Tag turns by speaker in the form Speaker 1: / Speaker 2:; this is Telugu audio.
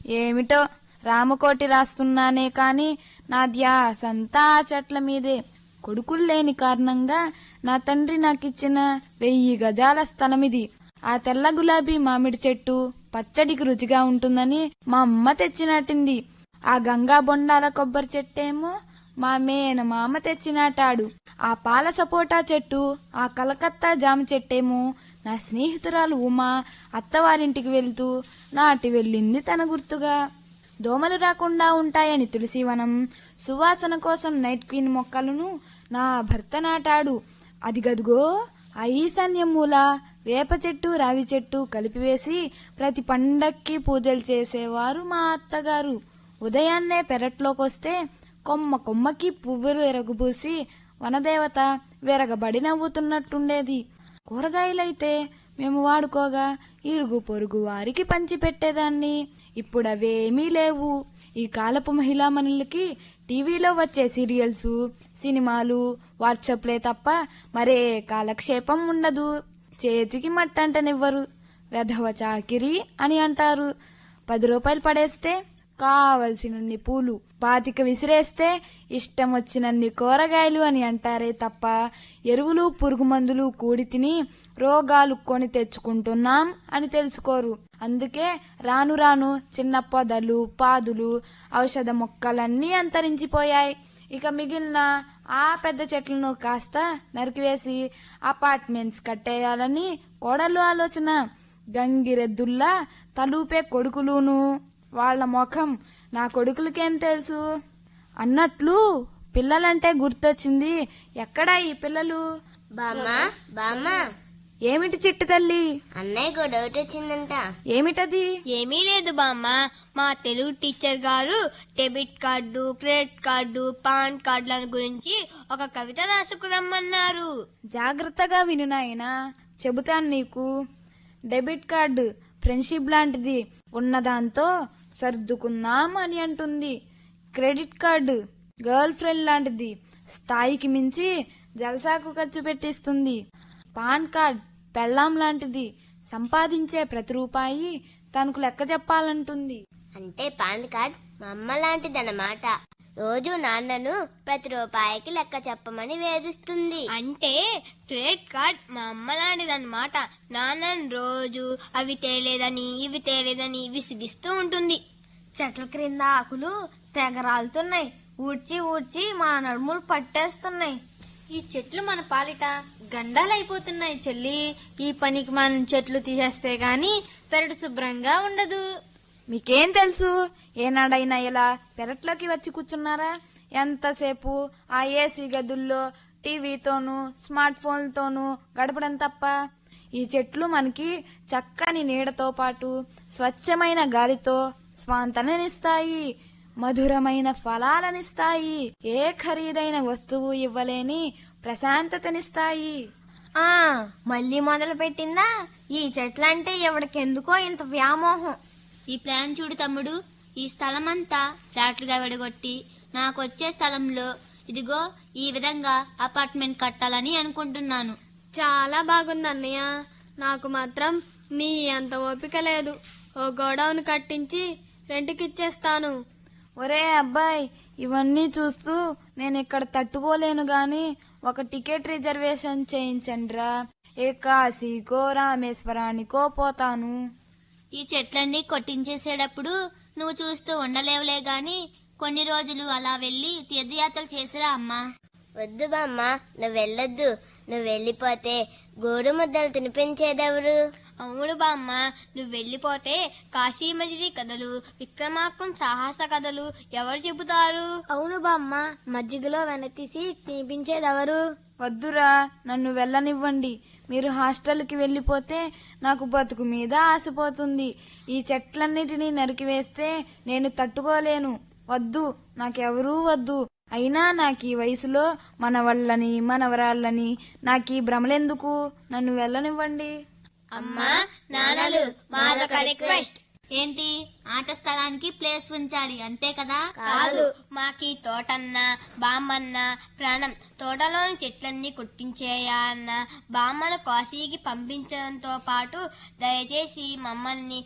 Speaker 1: ఏమిటో రామకోటి రాస్తున్నానే కాని నా ధ్యాసంతా ఆ చెట్ల మీదే కొడుకులు లేని కారణంగా నా తండ్రి నాకిచ్చిన వెయ్యి గజాల స్థలమిది ఆ తెల్ల గులాబీ మామిడి చెట్టు పచ్చడికి రుచిగా ఉంటుందని మా అమ్మ తెచ్చినట్టింది ఆ గంగా బొండాల కొబ్బరి చెట్టేమో మా మేన మామ తెచ్చినాటాడు ఆ పాల సపోటా చెట్టు ఆ కలకత్తా జామ చెట్టేమో నా స్నేహితురాలు ఉమా అత్తవారింటికి వెళ్తూ నాటి వెళ్ళింది తన గుర్తుగా దోమలు రాకుండా ఉంటాయని తులసివనం సువాసన కోసం నైట్ క్వీన్ మొక్కలను నా భర్త నాటాడు అది గదుగో ఆ ఈశాన్య మూల వేప చెట్టు రావి చెట్టు కలిపివేసి ప్రతి పండక్కి పూజలు చేసేవారు మా అత్తగారు ఉదయాన్నే పెరట్లోకొస్తే కొమ్మ కొమ్మకి పువ్వులు ఎరగుబూసి వనదేవత విరగబడి నవ్వుతున్నట్టుండేది కూరగాయలైతే మేము వాడుకోగా ఇరుగు పొరుగు వారికి పంచిపెట్టేదాన్ని ఇప్పుడు అవేమీ లేవు ఈ కాలపు మహిళామణులకి టీవీలో వచ్చే సీరియల్స్ సినిమాలు వాట్సాప్లే తప్ప మరే కాలక్షేపం ఉండదు చేతికి మట్టంటనివ్వరు వెధవ చాకిరి అని అంటారు పది రూపాయలు పడేస్తే కావలసినన్ని పూలు పాతిక విసిరేస్తే ఇష్టం వచ్చినన్ని కూరగాయలు అని అంటారే తప్ప ఎరువులు పురుగు మందులు కూడి తిని రోగాలు కొని తెచ్చుకుంటున్నాం అని తెలుసుకోరు అందుకే రాను రాను చిన్న పొదలు పాదులు ఔషధ మొక్కలన్నీ అంతరించిపోయాయి ఇక మిగిలిన ఆ పెద్ద చెట్లను కాస్త నరికివేసి అపార్ట్మెంట్స్ కట్టేయాలని కోడలు ఆలోచన గంగిరెద్దుల్లా తలూపే కొడుకులును వాళ్ళ ముఖం నా కొడుకులకేం తెలుసు అన్నట్లు పిల్లలంటే గుర్తొచ్చింది ఎక్కడా ఈ పిల్లలు
Speaker 2: బామ్మ బామ్మ
Speaker 1: ఏమిటి చిట్టు తల్లి
Speaker 2: అన్నయ్యకు డౌట్ వచ్చిందంట
Speaker 1: ఏమిటది
Speaker 3: ఏమీ లేదు బామ్మ మా తెలుగు టీచర్ గారు debit card credit card PAN కార్డుల గురించి ఒక కవిత రాసుకురమ్మన్నారు
Speaker 1: జాగ్రత్తగా విను నాయనా చెబుతాను నీకు డెబిట్ కార్డు ఫ్రెండ్షిప్ లాంటిది ఉన్నదాంతో సర్దుకుందాం అని అంటుంది క్రెడిట్ కార్డు గర్ల్ ఫ్రెండ్ లాంటిది స్థాయికి మించి జలసాకు ఖర్చు పెట్టిస్తుంది పాన్ కార్డ్ పెళ్ళాం లాంటిది సంపాదించే ప్రతి రూపాయి తనకు లెక్క చెప్పాలంటుంది
Speaker 2: అంటే పాన్ కార్డ్ మా అమ్మ లాంటిదన్నమాట రోజు నాన్నను ప్రతి రూపాయికి లెక్క చెప్పమని వేధిస్తుంది
Speaker 3: అంటే క్రెడిట్ కార్డ్ మా అమ్మ లాంటిదన్నమాట నాన్నని రోజు అవి తేలేదని ఇవి తేలేదని విసిగిస్తూ ఉంటుంది
Speaker 4: చెట్ల క్రింద ఆకులు తెగరాలుతున్నాయి ఊడ్చి ఊడ్చి మా నడుములు పట్టేస్తున్నాయి ఈ చెట్లు మన పాలిట గండాలైపోతున్నాయి చెల్లి ఈ పనికి మనం చెట్లు తీసేస్తే గాని పెరడు శుభ్రంగా ఉండదు
Speaker 1: మీకేం తెలుసు ఏనాడైనా ఇలా పెరట్లోకి వచ్చి కూర్చున్నారా ఎంతసేపు ఆ ఏసీ గదుల్లో టీవీతోనూ స్మార్ట్ ఫోన్లతోనూ గడపడం తప్ప ఈ చెట్లు మనకి చక్కని నీడతో పాటు స్వచ్ఛమైన గాలితో స్వాంతననిస్తాయి మధురమైన ఫలాలనిస్తాయి ఏ ఖరీదైన వస్తువు ఇవ్వలేని ప్రశాంతతనిస్తాయి
Speaker 4: ఆ మళ్ళీ మొదలు పెట్టిందా ఈ చెట్లంటే ఎవడికెందుకో ఇంత వ్యామోహం
Speaker 5: ఈ ప్లాన్ చూడు తమ్ముడు ఈ స్థలమంతా ఫ్లాట్లుగా విడగొట్టి నాకు వచ్చే స్థలంలో ఇదిగో ఈ విధంగా అపార్ట్మెంట్ కట్టాలని అనుకుంటున్నాను
Speaker 6: చాలా బాగుంది అన్నయ్య నాకు మాత్రం నీ అంత ఓపిక లేదు ఓ గోడౌన్ కట్టించి రెంట్కిచ్చేస్తాను
Speaker 1: ఒరే అబ్బాయి ఇవన్నీ చూస్తూ నేను ఇక్కడ తట్టుకోలేను గాని ఒక టికెట్ రిజర్వేషన్ చేయించండిరా ఏ కాశీకో రామేశ్వరానికో పోతాను
Speaker 5: ఈ చెట్లన్నీ కొట్టించేసేటప్పుడు నువ్వు చూస్తూ ఉండలేవులే గాని కొన్ని రోజులు అలా వెళ్ళి తీర్థయాత్రలు చేసిరా అమ్మా
Speaker 2: వద్దు బామ్మ నువ్వు వెళ్ళొద్దు నువ్వు వెళ్ళిపోతే గోడు ముద్దలు తినిపించేదెవరు
Speaker 3: అవును బామ్మ నువ్వు వెళ్ళిపోతే కాశీ మజిలీ కథలు విక్రమార్కం సాహస కథలు ఎవరు చెబుతారు
Speaker 4: అవును బామ్మ మజ్జిగలో వెనతీసి తినిపించేదెవరు
Speaker 1: వద్దురా నన్ను వెళ్ళనివ్వండి మీరు హాస్టల్కి వెళ్ళిపోతే నాకు బతుకు మీద ఆశపోతుంది ఈ చెట్లన్నిటినీ నరికివేస్తే నేను తట్టుకోలేను వద్దు నాకెవరూ వద్దు అయినా నాకు ఈ వయసులో మనవళ్ళని మనవరాళ్ళని నాకు ఈ భ్రమలెందుకు నన్ను వెళ్ళనివ్వండి
Speaker 3: అమ్మా నాన్నలు మాదొక రిక్వెస్ట్
Speaker 5: ఏంటి ఆట స్థలానికి ప్లేస్ ఉంచాలి అంతే కదా
Speaker 3: కాదు మాకి తోటన్న బామ్మన్న ప్రాణం తోటలోని చెట్లన్నీ కొట్టించేయా అన్న బామ్మను కాశీకి పంపించడంతో పాటు దయచేసి మమ్మల్ని